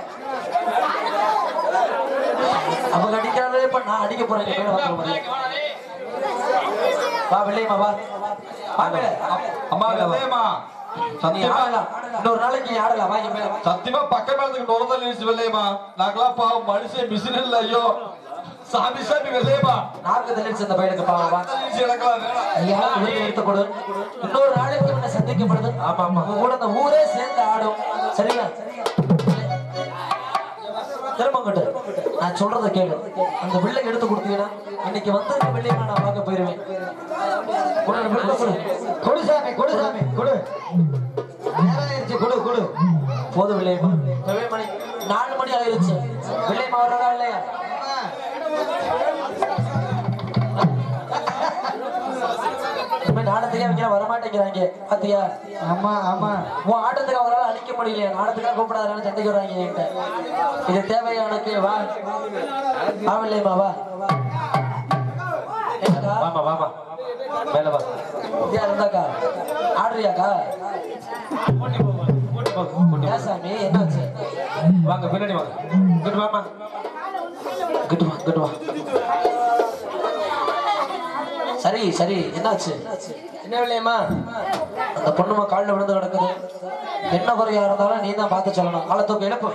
[SPEAKER 1] அவங்க அடிக்கிறாங்களே இப்ப நான் அடிக்க போறேன் நீ மேல வந்து பாரு. வா வெளியேமா வா வாங்க
[SPEAKER 2] அம்மா இல்லையம்மா
[SPEAKER 1] நீ
[SPEAKER 2] சத்தியமா
[SPEAKER 1] ஆடலாம் இன்னொரு நாளைக்கு நீ ஆடலாம் வாங்க மேல வா.
[SPEAKER 2] சத்தியமா பக்கம் மேலத்துக்கு நுழைதல் நினைச்சு வெள்ளையம்மா நாங்களாம் பாவம் மனுஷன் மிஷின் இல்ல ஐயோ சாமி சாமி வெள்ளையம்மா
[SPEAKER 1] நாக்கு தெளிச்சு அந்த பையனுக்கு பாவம் வா
[SPEAKER 2] எனக்கெல்லாம் வேணாம்
[SPEAKER 1] ஐயா விருது எடுத்துக் கொடு இன்னொரு நாளைக்கு இவனை சந்திக்கப்படுது
[SPEAKER 2] ஆமா, ஆமா.
[SPEAKER 1] உங்க கூட அந்த ஊரே சேர்ந்து ஆடும் சரியா திரும்பங்கிட்டு நான் சொல்றத கேளு அந்த பிள்ளை எடுத்து கொடுத்தீங்கன்னா இன்னைக்கு வந்து இந்த வெள்ளியம்மா நான் பார்க்க போயிருவேன் கொடு, அந்த பிள்ளை கொடு.
[SPEAKER 3] கொடு சாமி, கொடு சாமி, கொடு. நேரம் ஆயிருச்சு, கொடு, கொடு.
[SPEAKER 1] போதும் வெள்ளையம்மா வெள்ளை மணி நாலு மணி ஆயிருச்சு வெள்ளையம்மா வர்றதா இல்லையா இனிமே நாடத்துக்கே அவங்க வரமாட்டேங்கிறாங்க பாத்தியா
[SPEAKER 3] ஆமா, ஆமா.
[SPEAKER 1] உன் ஆட்டத்துக்கு அவரால் அடிக்க முடியல நாடத்துக்காக கூப்பிடாதான்னு சண்டைக்கு வர்றாங்க என்கிட்ட இது தேவையா உனக்கு வா வா இல்லையம்மா வா என்னக்கா?
[SPEAKER 2] வாமா வாமா மேல வா
[SPEAKER 1] யார் இருந்தாக்கா ஆடுறியாக்கா ஏன் சாமி என்னாச்சு
[SPEAKER 2] வாங்க பின்னாடி வாங்க இங்கிட்டு வாமா
[SPEAKER 1] கிட்டு வா கிட்டு வா சரி சரி என்னாச்சு என்ன வில்லையம்மா அந்த பொண்ணுமா காலில் விழுந்து கிடக்குது என்ன குறையா இருந்தாலும் நீ தான் பார்த்து சொல்லணும் காலை தூக்க எழுப்பு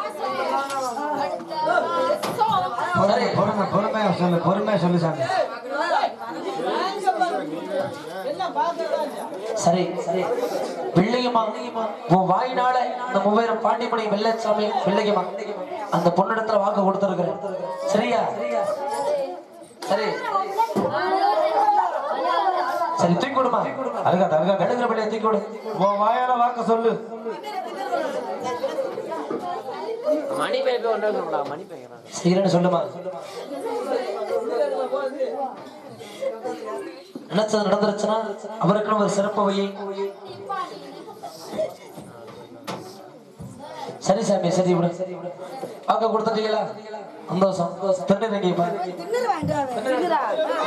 [SPEAKER 1] சரி
[SPEAKER 3] பொறுமை, பொறுமையா சொல்லு பொறுமையா சொல்லு சாமி
[SPEAKER 1] சரி சரி வெள்ளையம்மா உன் வாயினால இந்த மூவாயிரம் பாண்டிமணி வெள்ளச்சாமி வெள்ளையம்மா அந்த பொண்ணிடத்துல வாக்கு கொடுத்துருக்குறேன் சரியா சரி சரி தூக்கி கொடுமா
[SPEAKER 2] அதுக்காது அதுக்காது
[SPEAKER 1] எடுக்கிற பிள்ளைய தூக்கி கொடு
[SPEAKER 2] உன் வாயால வாக்க சொல்லு
[SPEAKER 4] மணி பேப்பை ஒன்று இருக்கணும்டா மணி பேப்பர்
[SPEAKER 1] செய்கிறேன்னு சொல்லுமா நினைச்சது நடந்துருச்சுன்னா அவருக்குன்னு ஒரு சிறப்பு வை சரி சாமி சரி விடு வாக்க கொடுத்துட்டீங்களா சந்தோஷம் திருநெல்வேலி பா
[SPEAKER 5] திண்ணுரு வாங்கிட்டு வரேன். திண்ணுரா?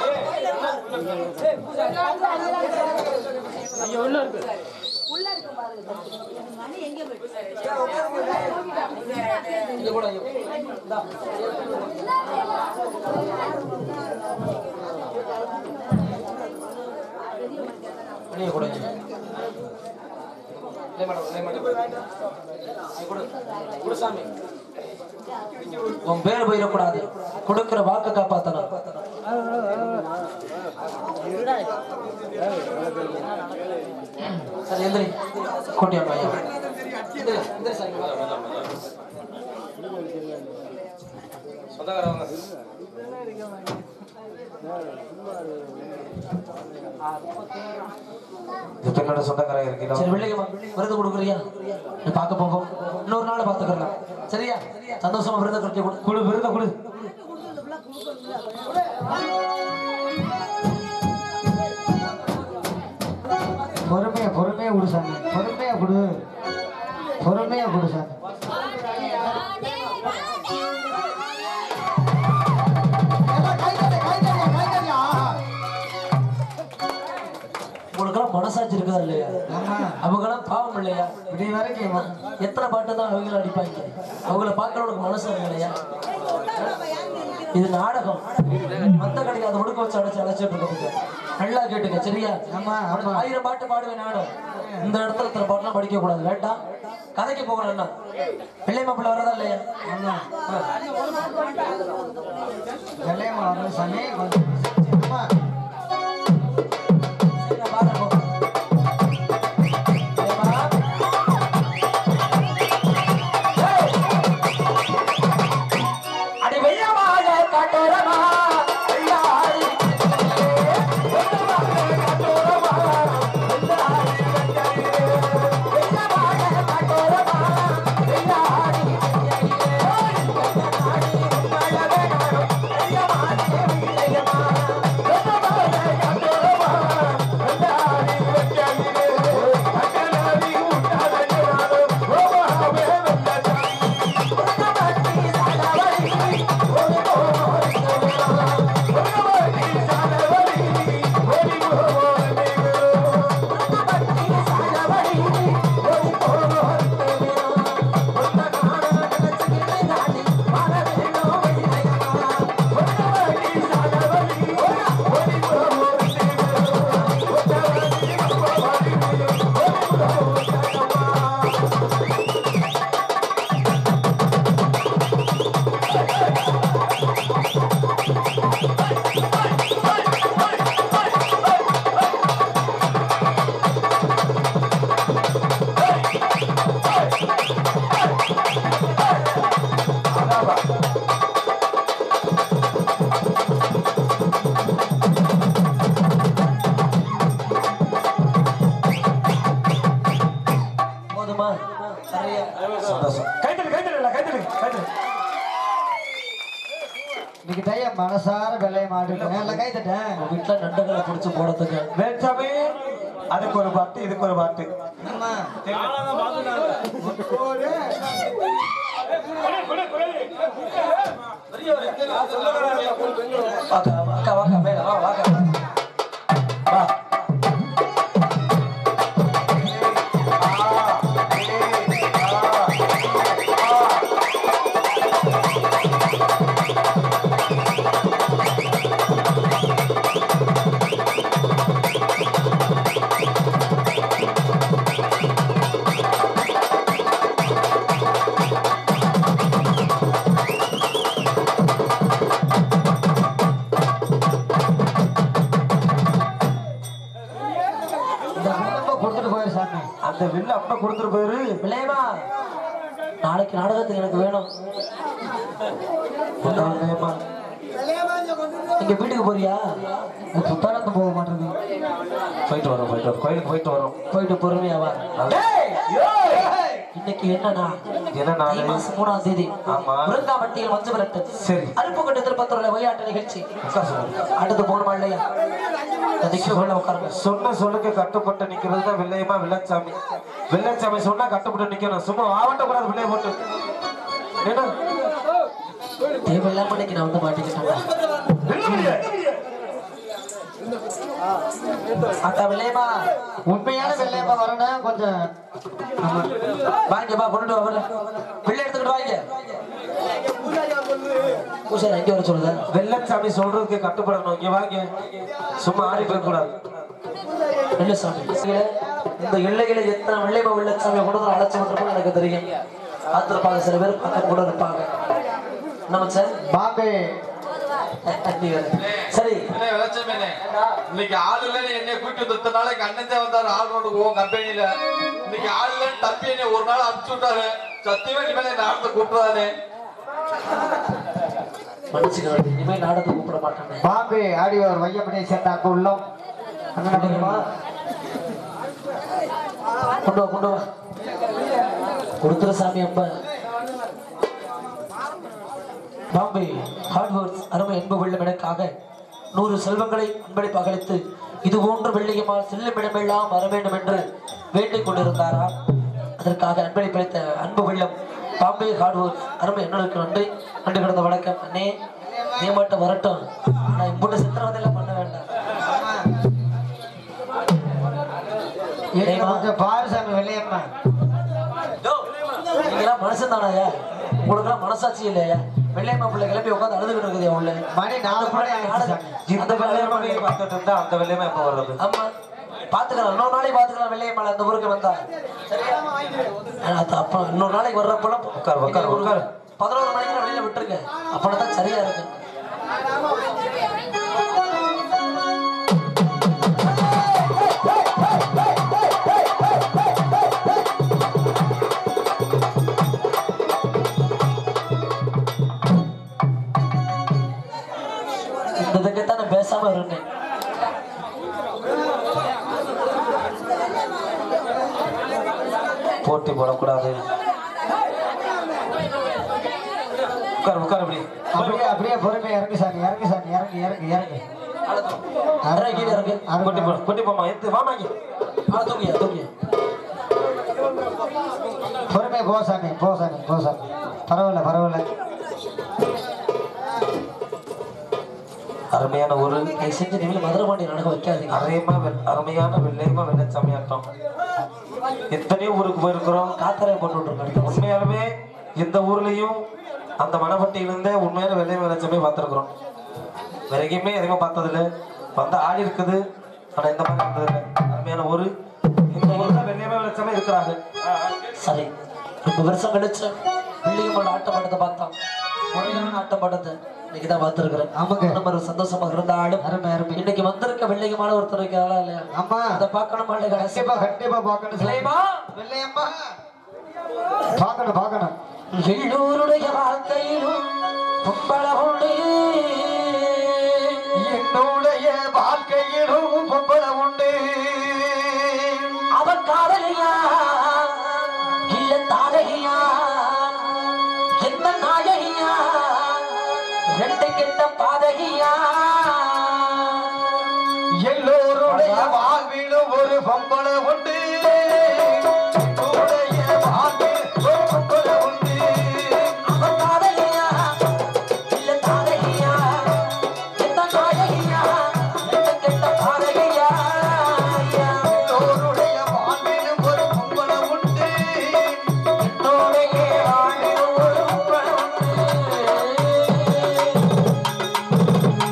[SPEAKER 5] உள்ள இருக்கு பாருங்க. மணி எங்க போயிடுச்சு?
[SPEAKER 1] இங்க கூட இந்தா. மணியை கூட இங்க. இல்லை மேடம், இல்லை மேடம். அது கொடு. கொடு சாமி. உன் பேர் போயிடக்கூடாது கொடுக்கிற வாக்கு காப்பாத்தணும் சரி எந்திரி கூட்டியா பையன் எந்திரி எந்திரி சாமி வா. சொந்தக்காரவங்க
[SPEAKER 2] இந்த பெண்ணோட சொந்தக்காரங்க இருக்கீங்களா
[SPEAKER 1] சரி வெள்ளையம்மா விருது கொடுக்குறியா நீ பார்க்க போவோம் இன்னொரு நாள் பார்த்துக்கலாம் சரியா சந்தோஷமா விருதை கொடுத்து கொடு
[SPEAKER 2] குடு விருத குடு
[SPEAKER 3] பொறுமையா பொறுமையா கொடு சாமி பொறுமையா கொடு பொறுமையா கொடு சாமி எல்லாம் கை தட்டு, கை தட்டு, கை தட்டு. ஆஹா.
[SPEAKER 1] உங்களுக்கெல்லாம் மனசு மனசாட்சி இருக்குதா இல்லையா
[SPEAKER 3] ஆமா
[SPEAKER 1] அவங்களாம் பாவம் இல்லையா
[SPEAKER 3] இப்படி வரைக்கும்
[SPEAKER 1] எத்தனை பாட்டு தான் அவங்கள அடிப்பாங்க அவங்கள பார்க்கறவனுக்கு மனசு இருக்கும் இல்லையா இது நாடகம் மத்த கடைக்கு அதை ஒடுக்க வச்சு அடைச்சு அழைச்சிட்டு இருக்கிறதுக்கு நல்லா கேட்டுக்க சரியா
[SPEAKER 3] ஆமா, ஆமா.
[SPEAKER 1] உனக்கு ஆயிரம் பாட்டு பாடுவேன் நானும் இந்த இடத்துல இத்தனை பாட்டுலாம் படிக்க கூடாது வேண்டாம் கதைக்கு போகணும் என்ன பிள்ளை மாப்பிள்ள வரதா இல்லையா
[SPEAKER 3] ஆமா வெள்ளையம்மா வரணும் சாமி கொஞ்சம் ஆமா
[SPEAKER 1] சரி, நான் பாடுறேன் போ. ஏம்மா? அடி வெள்ளமாக காட்டோரமா வெள்ளாரி வெள்ளமாக காட்டோரமா வெள்ளாரி வெள்ளமாக காட்டோரமா வெள்ளாரி போதுமா சரியா
[SPEAKER 2] சந்தோஷம் கைத்தடு கைத்தடு கைத்தடு கைத்தடு
[SPEAKER 3] இன்னைக்கு டைய மனசார வெள்ளைய மாட்டுட்டேன் எல்லாம் கை தட்டேன்
[SPEAKER 1] உங்க வீட்டுல நண்டுகளை பிடிச்சு போடுறதுக்கு
[SPEAKER 2] வேச்சாமி அதுக்கு ஒரு பாட்டு இதுக்கு ஒரு பாட்டு
[SPEAKER 3] ஆமா
[SPEAKER 1] வாக்கா வாக்கா வாக்கா மேல வா வாக்கா வா
[SPEAKER 3] இந்த குடும்பம் கொடுத்துட்டு போயிரு சாமி
[SPEAKER 2] அந்த வில்ல அப்ப கொடுத்துட்டு போயிரு
[SPEAKER 1] பிள்ளையமா நாளைக்கு நாடகத்துக்கு எனக்கு வேணும்
[SPEAKER 2] என்ன வில்லையம்மா?
[SPEAKER 1] நீங்க வீட்டுக்கு போறியா
[SPEAKER 3] சுத்தாரத்து போக மாட்டேங்குது
[SPEAKER 2] போயிட்டு வரோம் போயிட்டு வரோம் கோயிலுக்கு போயிட்டு வரோம்
[SPEAKER 1] போயிட்டு பொறுமையா வா இன்னைக்கு என்னன்னா
[SPEAKER 2] என்ன
[SPEAKER 1] தை
[SPEAKER 2] நாள்
[SPEAKER 1] மாசம் மூணாம் தேதி
[SPEAKER 2] ஆமா.
[SPEAKER 1] முருங்காமட்டியில் மஞ்சு விரட்டு
[SPEAKER 2] சரி
[SPEAKER 1] அருப்புக்கோட்டை திருப்பத்தூர்ல விளையாட்டு நிகழ்ச்சி
[SPEAKER 2] உட்கார் சொல்லுங்க.
[SPEAKER 1] அடுத்து போகணுமா இல்லையா அதுக்கு உள்ள உட்காருங்க
[SPEAKER 2] சொன்ன சொல்லுக்கு கட்டுப்பட்டு நிக்கிறது தான் வில்லையமா வில்லச்சாமி வில்லச்சாமி சொன்னா கட்டுப்பட்டு நிக்கணும் சும்மா ஆவட்ட கூடாது வில்லைய போட்டு என்ன
[SPEAKER 1] தேவையில்லாம இன்னைக்கு நான் வந்து மாட்டிக்கிட்டேன் அக்கா வில்லையமா
[SPEAKER 3] உண்மையான வெள்ளையம்மா வரணும் கொஞ்சம் ஆமா
[SPEAKER 1] வாங்க பா கொண்டு வா பிள்ளை எடுத்துக்கிட்டு வாங்க பூசாரி எங்க வர சொல்லுதா
[SPEAKER 2] வெள்ளச்சாமி சொல்றதுக்கு கட்டுப்படணும் இங்க வாங்க சும்மா ஆடி போய் கூடாது
[SPEAKER 1] வெள்ளசாமி இந்த எல்லைகளை எத்தனை வெள்ளைமா வெள்ளச்சாமி கொண்டு வந்து அழைச்சு விட்டுருப்போம் எனக்கு தெரியும் பார்த்துருப்பாங்க சில பேர் பார்க்க கூட இருப்பாங்க நம்ம சார்
[SPEAKER 3] பாம்பே
[SPEAKER 1] நீ வேற. சரி
[SPEAKER 6] என்ன விளைச்சமேனே இன்னைக்கு ஆள் இல்லைன்னு என்னை கூட்டி வந்து இத்தனை நாளைக்கு அண்ணன் தான் வந்தாரு ஆள் ரோடு போவோம் கம்பெனில இன்னைக்கு ஆள் இல்லைன்னு தப்பி என்னை ஒரு நாள் அனுப்பிச்சு விட்டாரு சத்தியமே இனிமேல் என்ன ஆடத்தை கூப்பிடுறாரு
[SPEAKER 1] மன்னிச்சுக்கணும் இனிமேல் நாடகத்தை கூப்பிட மாட்டேன்
[SPEAKER 3] பாம்பே ஆடியோர் வையப்படியை சேர்ந்த அங்கு உள்ளோம் அண்ணா தெரியுமா
[SPEAKER 1] கொண்டு வா கொண்டு வா கொடுத்துரு சாமி அப்ப பாம்பே ஹார்ட்வேர்ஸ் அருமை அன்பு வெள்ளம் எனக்காக நூறு செல்வங்களை அன்பளிப்பாக அளித்து இது போன்ற வெள்ளையமால் செல்லுமிடமெல்லாம் வர வேண்டும் என்று வேண்டிக் கொண்டிருந்தாரா அதற்காக அன்பளிப்பளித்த அன்பு வெள்ளம் பாம்பே ஹார்ட்வேர்ஸ் அருமை அண்ணனுக்கு நன்றி நன்றி கிடந்த வணக்கம் அண்ணே நீ மட்டும் வரட்டும் ஆனா இப்படி சித்திரவதையெல்லாம் பண்ண வேண்டாம்
[SPEAKER 3] எனக்கு கொஞ்சம் பாரு சாமி வெள்ளையம்மா
[SPEAKER 1] நீங்களாம் மனுஷன் தானாயா உங்களுக்கெல்லாம் மனசாட்சி இல்லையா வெள்ளையம்மா பிள்ளை கிளம்பி உட்காந்து அழுதுகிட்டு இருக்குது உள்ள
[SPEAKER 3] மணி நாலு மணி ஆயிடுச்சு சாமி
[SPEAKER 2] இந்த வெள்ளையம்மா நீ பார்த்துட்டு இருந்தா அந்த வெள்ளையம்மா எப்ப வர்றது
[SPEAKER 1] ஆமா பாத்துக்கலாம் இன்னொரு நாளைக்கு பாத்துக்கலாம் வெள்ளையம்மாள் அந்த ஊருக்கு வந்தா சரியா ஆனா, அது அப்ப இன்னொரு நாளைக்கு வர்றப்பெல்லாம்
[SPEAKER 2] உட்காரு, உட்காரு,
[SPEAKER 1] ஒரு
[SPEAKER 2] உட்காரு.
[SPEAKER 1] பதினோரு மணிக்கு நான் வெளியில விட்டுருங்க அப்பதான் தான் சரியா இருக்கு இந்த இதுக்குத்தான் நான் பேசாம இருந்தேன்
[SPEAKER 2] போட்டி போடக்கூடாது உட்காரு உட்காரு இப்படி
[SPEAKER 3] அப்படியே அப்படியே பொறுமையா இறங்கு சாமி இறங்கு சாமி இறங்கு இறங்கு இறங்கு
[SPEAKER 1] அரை கீழே இருக்கு
[SPEAKER 2] குட்டி போ குட்டி போமா எடுத்து வாமா இங்க
[SPEAKER 1] ஆ தூக்கியா தூக்கியா
[SPEAKER 3] பொறுமையா போ சாமி போ சாமி போ சாமி பரவாயில்ல பரவாயில்ல
[SPEAKER 2] அருமையான ஒரு
[SPEAKER 1] தயவு செஞ்சு நீங்களும் மதுரை பாண்டி நடக்க வைக்காதீங்க
[SPEAKER 2] அருமையமா வெள்- அருமையான வெள்ளையமா வெள்ளச்சாமி ஆட்டம் எத்தனையோ ஊருக்கு போயிருக்கிறோம்
[SPEAKER 1] காத்தரை போட்டு விட்டுருக்காங்க
[SPEAKER 2] உண்மையாலுமே இந்த ஊர்லயும் அந்த மணப்பட்டியிலிருந்தே உண்மையான வெள்ளை வெள்ளச்சாமி பார்த்துருக்குறோம் வேற எங்கேயுமே எதுவுமே பார்த்ததில்ல வந்து ஆடி இருக்குது ஆனா இந்த மாதிரி இருந்ததில்ல அருமையான ஊரு இந்த ஊர்ல வெள்ளையமே வெள்ளச்சாமி இருக்கிறாங்க
[SPEAKER 1] சரி ரொம்ப வருஷம் கழிச்சு பிள்ளைங்களோட ஆட்டம் படத்தை பார்த்தோம் முறையான ஆட்டம் படத்தை இன்னைக்கு தான் பார்த்துருக்குறேன்
[SPEAKER 3] ஆமாங்க.
[SPEAKER 1] நம்ம ஒரு சந்தோஷமா இருந்தாலும்
[SPEAKER 3] அருமை அருமை
[SPEAKER 1] இன்னைக்கு வந்திருக்க வெள்ளையமான ஒருத்தர் இருக்காளா இல்லையா
[SPEAKER 3] ஆமா
[SPEAKER 1] அதை பார்க்கணுமா இல்லையா
[SPEAKER 3] கண்டிப்பா கண்டிப்பா பார்க்கணும் சாமி.
[SPEAKER 1] இல்லையம்மா
[SPEAKER 3] வெள்ளையம்மா பார்க்கணும் பார்க்கணும்
[SPEAKER 1] எல்லோருடைய வாழ்க்கையிலும் பொம்பள உண்டு
[SPEAKER 3] என்னுடைய வாழ்க்கையிலும் பொம்பளை உண்டு
[SPEAKER 1] அவன் காதலியா இல்ல தாரகியா என்ன நாயகியா ரெண்டு கெட்ட பாதகியா
[SPEAKER 3] எல்லோருடைய வாழ்விலும் ஒரு பொம்பளை உண்டு என்னுடைய வாழ்வில் ஒரு பொம்பளை உண்டு
[SPEAKER 1] அவன் காதலியா இல்ல தாரகியா என்ன நாயகியா ரெண்டு கெட்ட பாதகியா
[SPEAKER 3] எல்லோருடைய வாழ்விலும் ஒரு பொம்பளை உண்டு
[SPEAKER 1] என்னோடைய வாழ்வில் ஒரு பொம்பளை உண்டு.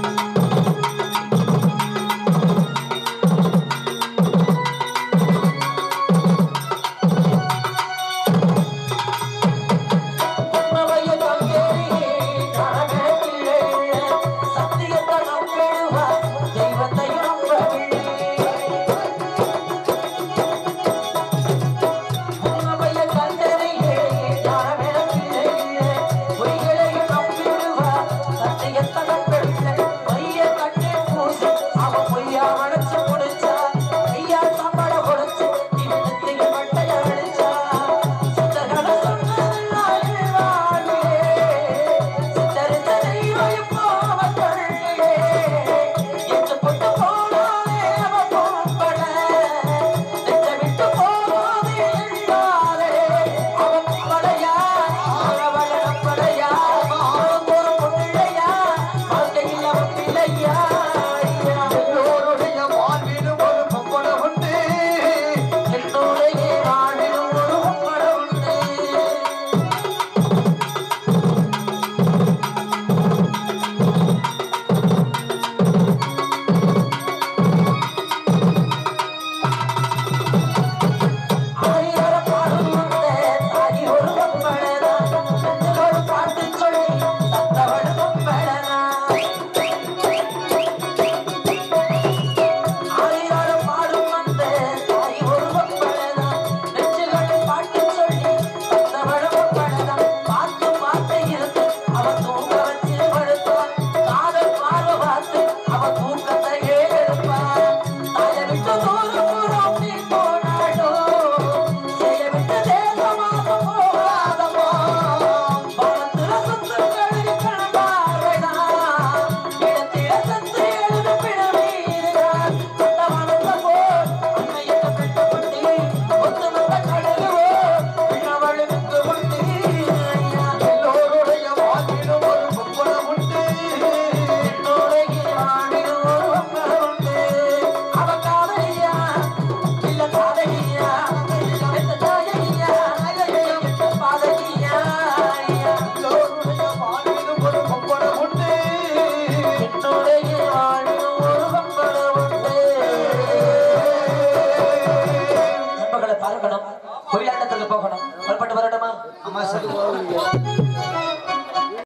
[SPEAKER 1] மதுரையில் வாழ